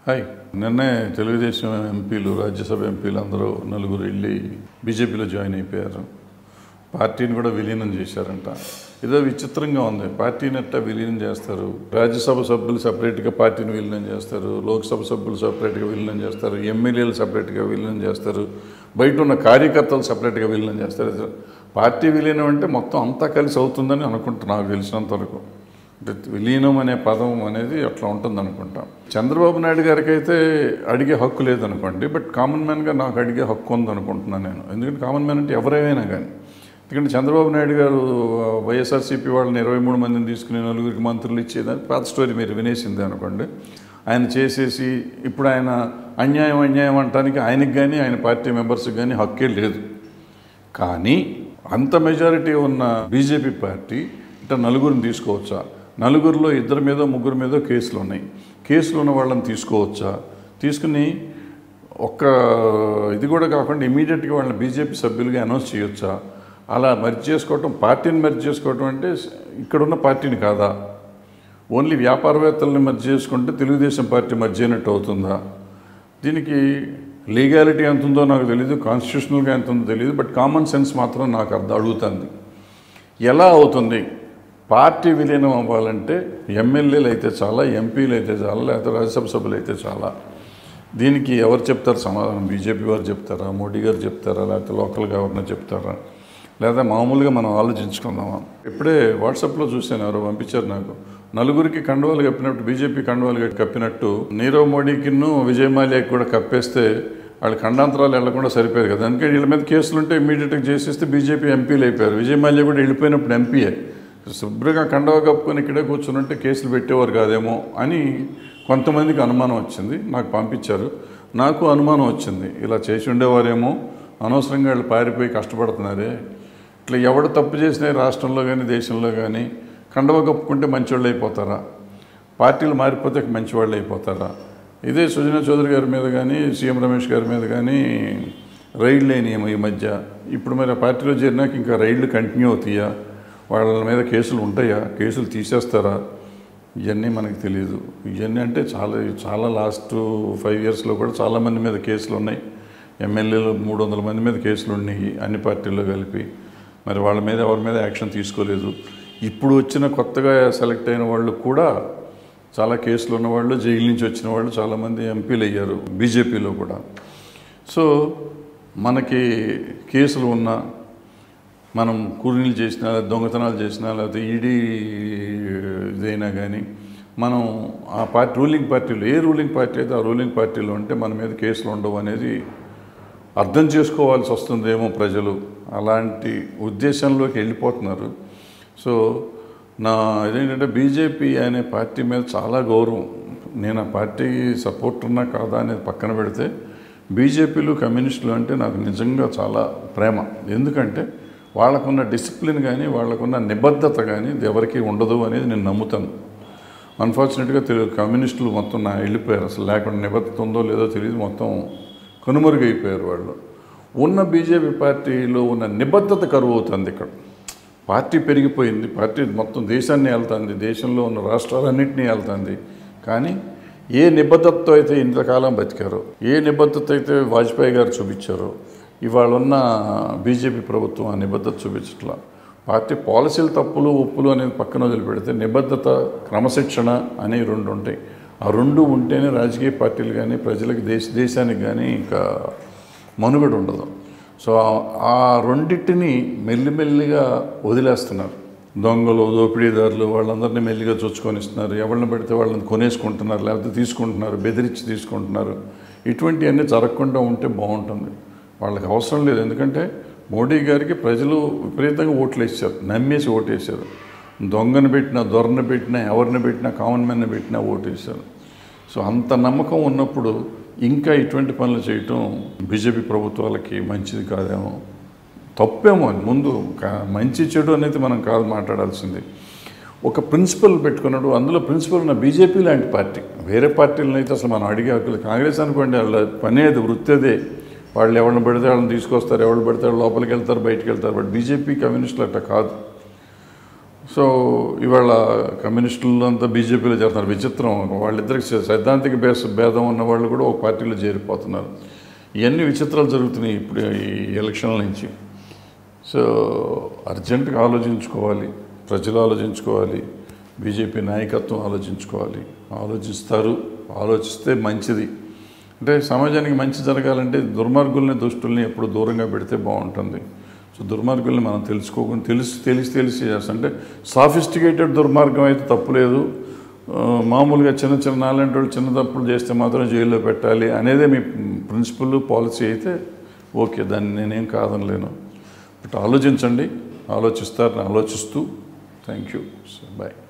hi నిన్నే తెలుగుదేశం ఎంపీలు రాజ్యసభ ఎంపీలు అందరూ నలుగురు వెళ్ళి బీజేపీలో జాయిన్ అయిపోయారు పార్టీని కూడా విలీనం చేశారంట ఏదో విచిత్రంగా ఉంది పార్టీని ఎట్టా విలీనం చేస్తారు రాజ్యసభ సభ్యులు సపరేట్గా పార్టీని విలీనం చేస్తారు లోక్సభ సభ్యులు సపరేట్గా విలీనం చేస్తారు ఎమ్మెల్యేలు సపరేట్గా విలీనం చేస్తారు బయట ఉన్న కార్యకర్తలు సపరేట్గా విలీనం చేస్తారు పార్టీ విలీనం అంటే మొత్తం అంతా కలిసి అవుతుందని అనుకుంటున్నా నాకు తెలిసినంత వరకు అంటే విలీనం అనే పదం అనేది అట్లా ఉంటుంది అనుకుంటాం చంద్రబాబు నాయుడు గారికి అయితే అడిగే హక్కు లేదనుకోండి బట్ కామన్ మ్యాన్గా నాకు అడిగే హక్కు ఉంది అనుకుంటున్నాను నేను ఎందుకంటే కామన్ మ్యాన్ అంటే ఎవరైనా కానీ ఎందుకంటే చంద్రబాబు నాయుడు గారు వైఎస్ఆర్సీపీ వాళ్ళని ఇరవై మూడు మందిని తీసుకుని నలుగురికి మంత్రులు ఇచ్చేదని పాత స్టోరీ మీరు వినేసింది అనుకోండి ఆయన చేసేసి ఇప్పుడు ఆయన అన్యాయం అన్యాయం అనటానికి ఆయనకి కానీ ఆయన పార్టీ మెంబర్స్కి కానీ హక్కే లేదు కానీ అంత మెజారిటీ ఉన్న బీజేపీ పార్టీ ఇట్లా నలుగురిని తీసుకోవచ్చా నలుగురిలో ఇద్దరి మీద ముగ్గురు మీద కేసులు ఉన్నాయి కేసులు ఉన్న వాళ్ళని తీసుకోవచ్చా తీసుకుని ఒక్క ఇది కూడా కాకుండా ఇమీడియట్గా వాళ్ళని బీజేపీ సభ్యులుగా అనౌన్స్ చేయొచ్చా అలా మర్జ్ చేసుకోవటం పార్టీని మర్జ్ చేసుకోవటం అంటే ఇక్కడున్న పార్టీని కాదా ఓన్లీ వ్యాపారవేత్తల్ని మర్జ్ చేసుకుంటే తెలుగుదేశం పార్టీ మర్జ్ అయినట్టు అవుతుందా దీనికి లీగాలిటీ ఎంత ఉందో నాకు తెలియదు కాన్స్టిట్యూషనల్గా ఎంత ఉందో తెలియదు బట్ కామన్ సెన్స్ మాత్రం నాకు అర్థం అడుగుతుంది ఎలా అవుతుంది పార్టీ విలీనం అవ్వాలంటే ఎమ్మెల్యేలు అయితే చాలా ఎంపీలు అయితే చాలా లేకపోతే రాజ్యసభ సభ్యులు అయితే చాలా దీనికి ఎవరు చెప్తారు సమాధానం బీజేపీ వారు చెప్తారా మోడీ గారు చెప్తారా లేకపోతే లోకల్ గవర్నర్ చెప్తారా లేదా మామూలుగా మనం ఆలోచించుకుందామా ఇప్పుడే వాట్సాప్లో చూశాను ఎవరో పంపించారు నాకు నలుగురికి కండువాలు కప్పినట్టు బీజేపీ కండువాలు కప్పినట్టు నీరవ్ మోడీకిను విజయ్ మాల్యాకి కూడా కప్పేస్తే వాళ్ళు ఖండాంతరాలు వెళ్లకుండా సరిపోయారు కదా అందుకే వీళ్ళ మీద కేసులు ఉంటే ఇమీడియట్గా చేసేస్తే బీజేపీ ఎంపీలు అయిపోయారు విజయ్ మాల్యా కూడా వెళ్ళిపోయినప్పుడు ఎంపీయే శుభ్రంగా కండవ కప్పుకొని ఇక్కడే కూర్చుంటే కేసులు పెట్టేవారు కాదేమో అని కొంతమందికి అనుమానం వచ్చింది నాకు పంపించారు నాకు అనుమానం వచ్చింది ఇలా చేసి ఉండేవారేమో అనవసరంగా వాళ్ళు పారిపోయి కష్టపడుతున్నారే ఇట్లా ఎవడు తప్పు చేసినా రాష్ట్రంలో కానీ దేశంలో కానీ కండవ కప్పుకుంటే మంచివాళ్ళు అయిపోతారా పార్టీలు మారిపోతే మంచివాళ్ళు అయిపోతారా ఇదే సుజనా చౌదరి గారి మీద కానీ సీఎం రమేష్ గారి మీద కానీ రైళ్లు అయినాయేమో ఈ మధ్య ఇప్పుడు మరి ఆ పార్టీలో చేరినాక ఇంకా రైళ్లు కంటిన్యూ అవుతాయా వాళ్ళ మీద కేసులు ఉంటాయా కేసులు తీసేస్తారా ఇవన్నీ మనకు తెలియదు ఇవన్నీ అంటే చాలా చాలా లాస్ట్ ఫైవ్ ఇయర్స్లో కూడా చాలామంది మీద కేసులు ఉన్నాయి ఎమ్మెల్యేలు మూడు వందల మంది మీద కేసులు ఉన్నాయి అన్ని పార్టీల్లో కలిపి మరి వాళ్ళ మీద ఎవరి మీద యాక్షన్ తీసుకోలేదు ఇప్పుడు వచ్చిన కొత్తగా సెలెక్ట్ అయిన వాళ్ళు కూడా చాలా కేసులు ఉన్నవాళ్ళు జైలు నుంచి వచ్చిన వాళ్ళు చాలామంది ఎంపీలు అయ్యారు బీజేపీలో కూడా సో మనకి కేసులు ఉన్నా మనం కూలీలు చేసినా దొంగతనాలు చేసినా లేకపోతే ఈడీ ఇదైనా కానీ మనం ఆ పార్టీ రూలింగ్ పార్టీలో ఏ రూలింగ్ పార్టీ అయితే ఆ రూలింగ్ పార్టీలో ఉంటే మన మీద కేసులు ఉండవు అనేది అర్థం చేసుకోవాల్సి వస్తుందేమో ప్రజలు అలాంటి ఉద్దేశంలోకి వెళ్ళిపోతున్నారు సో నా ఇదేంటంటే బీజేపీ అనే పార్టీ మీద చాలా గౌరవం నేను ఆ పార్టీ సపోర్ట్ ఉన్నా కాదా అనేది పక్కన పెడితే బీజేపీలు కమ్యూనిస్టులు అంటే నాకు నిజంగా చాలా ప్రేమ ఎందుకంటే వాళ్ళకున్న డిసిప్లిన్ కానీ వాళ్ళకున్న నిబద్ధత కానీ ఇది ఎవరికి ఉండదు అనేది నేను నమ్ముతాను అన్ఫార్చునేట్గా తెలుగు కమ్యూనిస్టులు మొత్తం నా వెళ్ళిపోయారు అసలు లేకుండా నిబద్ధత ఉందో లేదో తెలియదు మొత్తం కనుమరుగైపోయారు వాళ్ళు ఉన్న బీజేపీ పార్టీలో ఉన్న నిబద్ధత కరువు అవుతుంది ఇక్కడ పార్టీ పెరిగిపోయింది పార్టీ మొత్తం దేశాన్ని వెళ్తుంది దేశంలో ఉన్న రాష్ట్రాలన్నింటినీ వెళ్తుంది కానీ ఏ నిబద్ధతతో అయితే ఇంతకాలం బతికారో ఏ నిబద్ధత అయితే వాజ్పేయి గారు చూపించారో ఇవాళ ఉన్న బీజేపీ ప్రభుత్వం ఆ నిబద్ధత చూపించట్లా పార్టీ పాలసీలు తప్పులు ఒప్పులు అనేది పక్కన వదిలిపెడితే నిబద్ధత క్రమశిక్షణ అనేవి రెండు ఉంటాయి ఆ రెండు ఉంటేనే రాజకీయ పార్టీలు కానీ ప్రజలకు దేశ దేశానికి కానీ ఇంకా మనుగడ ఉండదు సో ఆ రెండింటిని మెల్లిమెల్లిగా వదిలేస్తున్నారు దొంగలు దోపిడీదారులు వాళ్ళందరినీ మెల్లిగా చొచ్చుకొని ఇస్తున్నారు ఎవరిని పెడితే వాళ్ళని కొనేసుకుంటున్నారు లేకపోతే తీసుకుంటున్నారు బెదిరించి తీసుకుంటున్నారు ఇటువంటివన్నీ జరగకుండా ఉంటే బాగుంటుంది వాళ్ళకి అవసరం లేదు ఎందుకంటే మోడీ గారికి ప్రజలు విపరీతంగా ఓట్లు వేసారు నమ్మేసి ఓటు వేశారు దొంగను పెట్టినా దొరను పెట్టినా ఎవరిని పెట్టినా కామన్ మ్యాన్ని పెట్టినా ఓటు వేశారు సో అంత నమ్మకం ఉన్నప్పుడు ఇంకా ఇటువంటి పనులు చేయటం బీజేపీ ప్రభుత్వాలకి మంచిది కాదేమో తప్పేమో అని ముందు కా- మంచి చెడు అనేది మనం కాదు మాట్లాడాల్సింది ఒక ప్రిన్సిపల్ పెట్టుకున్నాడు అందులో ప్రిన్సిపల్ ఉన్న బీజేపీ లాంటి పార్టీ వేరే పార్టీలను అయితే అసలు మనం అడిగే హక్కులు కాంగ్రెస్ అనుకోండి వాళ్ళ పని అది వృత్తి అదే వాళ్ళు ఎవరిని పడితే వాళ్ళని తీసుకొస్తారు ఎవరు పడితే వాళ్ళు లోపలికి వెళ్తారు బయటికి వెళ్తారు బట్ బీజేపీ కమ్యూనిస్టులు అట్లా కాదు సో ఇవాళ కమ్యూనిస్టులు అంతా బీజేపీలో చేరుతున్నారు విచిత్రం వాళ్ళిద్దరికి సైద్ధాంతిక బేస్ భేదం ఉన్న వాళ్ళు కూడా ఒక పార్టీలో చేరిపోతున్నారు ఇవన్నీ విచిత్రాలు జరుగుతున్నాయి ఇప్పుడు ఈ ఎలక్షన్ల నుంచి సో అర్జెంటుగా ఆలోచించుకోవాలి ప్రజలు ఆలోచించుకోవాలి బీజేపీ నాయకత్వం ఆలోచించుకోవాలి ఆలోచిస్తారు ఆలోచిస్తే మంచిది అంటే సమాజానికి మంచి జరగాలంటే దుర్మార్గుల్ని దుష్టుల్ని ఎప్పుడు దూరంగా పెడితే బాగుంటుంది సో దుర్మార్గుల్ని మనం తెలుసుకోకుండా తెలిసి తెలిసి తెలిసి చేస్తాం అంటే సాఫిస్టికేటెడ్ దుర్మార్గం అయితే తప్పులేదు ఆ, మామూలుగా చిన్న చిన్న నాలాంటి వాళ్ళు చిన్న తప్పులు చేస్తే మాత్రం జైల్లో పెట్టాలి అనేదే మీ ప్రిన్సిపల్ పాలసీ అయితే ఓకే దాన్ని నేనేం కాదనలేను బట్ ఆలోచించండి ఆలోచిస్తారని ఆలోచిస్తూ థ్యాంక్ యూ బాయ్